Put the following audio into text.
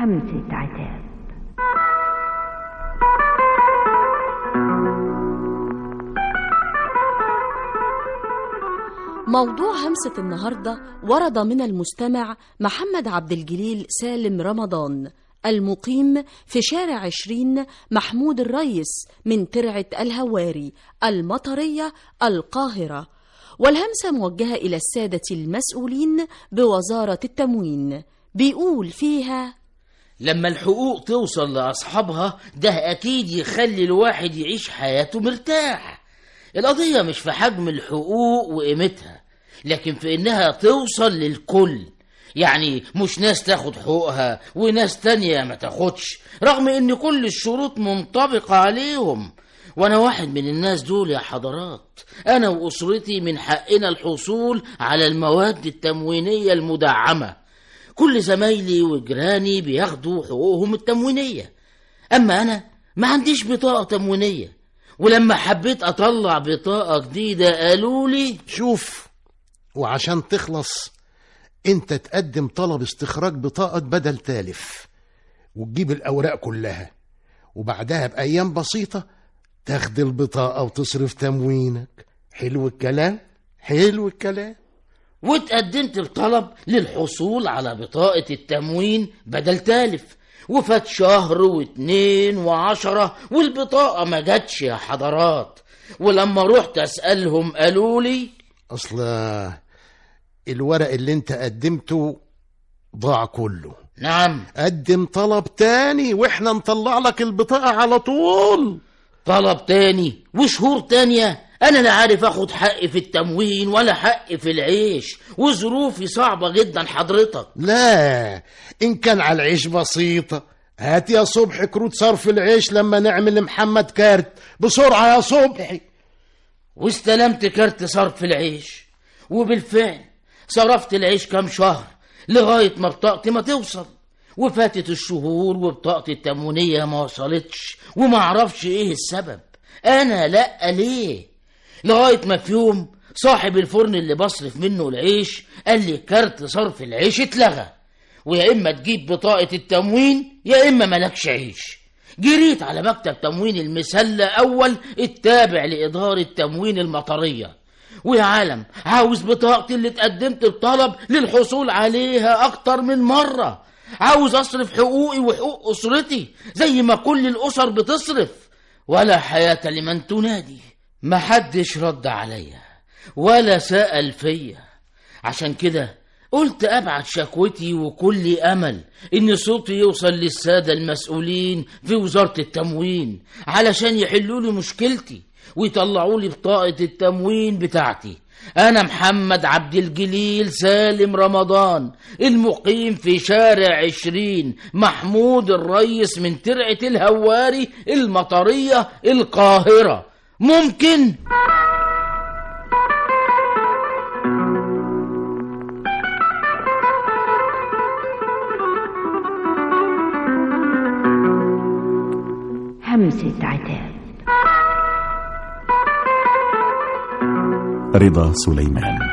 همسة عتاب موضوع همسة النهاردة ورد من المستمع محمد عبد الجليل سالم رمضان المقيم في شارع عشرين محمود الريس من ترعة الهواري المطرية القاهرة والهمسة موجهة إلى السادة المسؤولين بوزارة التموين بيقول فيها لما الحقوق توصل لأصحابها ده أكيد يخلي الواحد يعيش حياته مرتاح القضية مش في حجم الحقوق وقيمتها لكن في إنها توصل للكل يعني مش ناس تاخد حقوقها وناس تانية ما تاخدش رغم إن كل الشروط منطبقة عليهم وأنا واحد من الناس دول يا حضرات أنا وأسرتي من حقنا الحصول على المواد التموينية المدعمة كل زمايلي وجيراني بياخدوا حقوقهم التموينية أما أنا ما عنديش بطاقة تموينية ولما حبيت أطلع بطاقة جديدة قالوا لي شوف وعشان تخلص انت تقدم طلب استخراج بطاقة بدل تالف وتجيب الأوراق كلها وبعدها بأيام بسيطة تاخد البطاقة وتصرف تموينك حلو الكلام حلو الكلام واتقدمت بطلب للحصول على بطاقة التموين بدل تالف وفات شهر واتنين وعشرة والبطاقة ما جاتش يا حضرات ولما رحت أسألهم قالوا لي أصل الورق اللي انت قدمته ضاع كله نعم قدم طلب تاني واحنا نطلع لك البطاقة على طول طلب تاني وشهور تانية أنا لا عارف أخد حقي في التموين ولا حقي في العيش وظروفي صعبة جدا حضرتك لا إن كان على العيش بسيطة هات يا صبح كروت صرف العيش لما نعمل لمحمد كارت بسرعة يا صبحي واستلمت كارت صرف العيش وبالفعل صرفت العيش كام شهر لغاية ما بطاقتي ما توصل وفاتت الشهور وبطاقتي التموينية ما وصلتش وما اعرفش ايه السبب انا لا ليه لغاية ما في يوم صاحب الفرن اللي بصرف منه العيش قال لي كارت صرف العيش اتلغى ويا اما تجيب بطاقة التموين يا اما ملكش عيش جريت على مكتب تموين المسلة اول التابع لادارة تموين المطرية ويا عالم عاوز بطاقتي اللي اتقدمت بطلب للحصول عليها اكتر من مرة عاوز اصرف حقوقي وحقوق اسرتي زي ما كل الاسر بتصرف ولا حياة لمن تنادي محدش رد عليا ولا سأل فيا عشان كده قلت ابعت شكوتي وكل امل ان صوتي يوصل للسادة المسؤولين في وزارة التموين علشان يحلوا لي مشكلتي ويطلعوا لي بطاقة التموين بتاعتي أنا محمد عبد الجليل سالم رمضان المقيم في شارع عشرين محمود الريس من ترعة الهواري المطرية القاهرة ممكن؟ همسة عتاب رضا سليمان